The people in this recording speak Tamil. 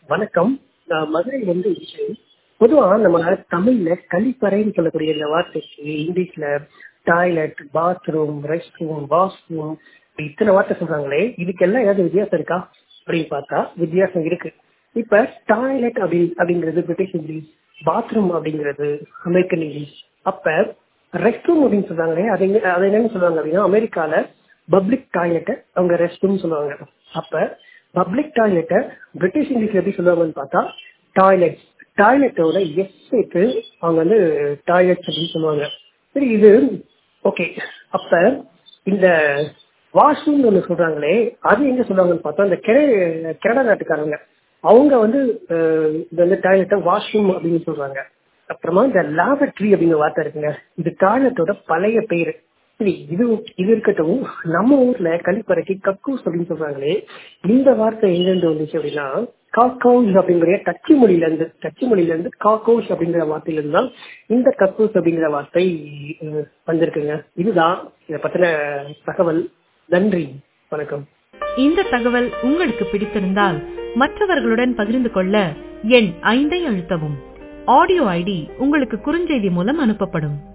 வணக்கம் நான் மதுரையிலிருந்து விஜய் பொதுவா நம்ம தமிழ்ல கழிப்பறைன்னு சொல்லக்கூடிய இந்த வார்த்தைக்கு இங்கிலீஷ்ல toilet bathroom rest room washroom இத்தனை வார்த்தை சொல்றாங்களே இதுக்கெல்லாம் ஏதாவது வித்தியாசம் இருக்கா அப்படின்னு பார்த்தா வித்தியாசம் இருக்கு இப்ப டாய்லெட் அப்படி அப்படிங்கிறது பிரிட்டிஷ் இங்கிலீஷ் பாத்ரூம் அப்படிங்கிறது அமெரிக்கன் இங்கிலீஷ் அப்ப ரெஸ்ட் ரூம் அப்படின்னு சொல்றாங்களே அது எங்க அது என்னன்னு சொல்லுவாங்க அப்படின்னா அமெரிக்கால பப்ளிக் டாய்லெட்டை அவங்க ரெஸ்ட் ரூம் சொல்லுவாங்க அப்ப பப்ளிக் டாய்லெட்டை பிரிட்டிஷ் இங்கிலீஷ்ல எப்படி சொல்லுவாங்கன்னு பார்த்தா டாய்லெட் டாய்லெட்டோட எஸ்க்கு அவங்க வந்து டாய்லெட்ஸ் அப்படின்னு சொல்லுவாங்க சரி இது ஓகே அப்ப இந்த வாஷ்ரூம் ஒன்று சொல்றாங்களே அது எங்க சொல்லுவாங்கன்னு பார்த்தா இந்த கனடா நாட்டுக்காரங்க அவங்க வந்து இது வந்து டாய்லெட்டை வாஷ்ரூம் அப்படின்னு சொல்றாங்க அப்புறமா இந்த லாபட்ரி அப்படிங்கிற வார்த்தை இருக்குங்க இது டாய்லெட்டோட பழைய பெயர் சரி இது இது இருக்கட்டும் நம்ம ஊர்ல கழிப்பறைக்கு கக்கூஸ் அப்படின்னு சொல்றாங்களே இந்த வார்த்தை எங்கிருந்து வந்துச்சு அப்படின்னா காக்கோஸ் அப்படிங்கிற டச்சு மொழியில இருந்து டச்சு மொழியில இருந்து காக்கோஸ் அப்படிங்கிற வார்த்தையில இருந்து தான் இந்த கக்கூஸ் அப்படிங்கிற வார்த்தை வந்திருக்குங்க இதுதான் இதை பத்தின தகவல் நன்றி வணக்கம் இந்த தகவல் உங்களுக்கு பிடித்திருந்தால் மற்றவர்களுடன் பகிர்ந்து கொள்ள எண் ஐந்தை அழுத்தவும் ஆடியோ ஐடி உங்களுக்கு குறுஞ்செய்தி மூலம் அனுப்பப்படும்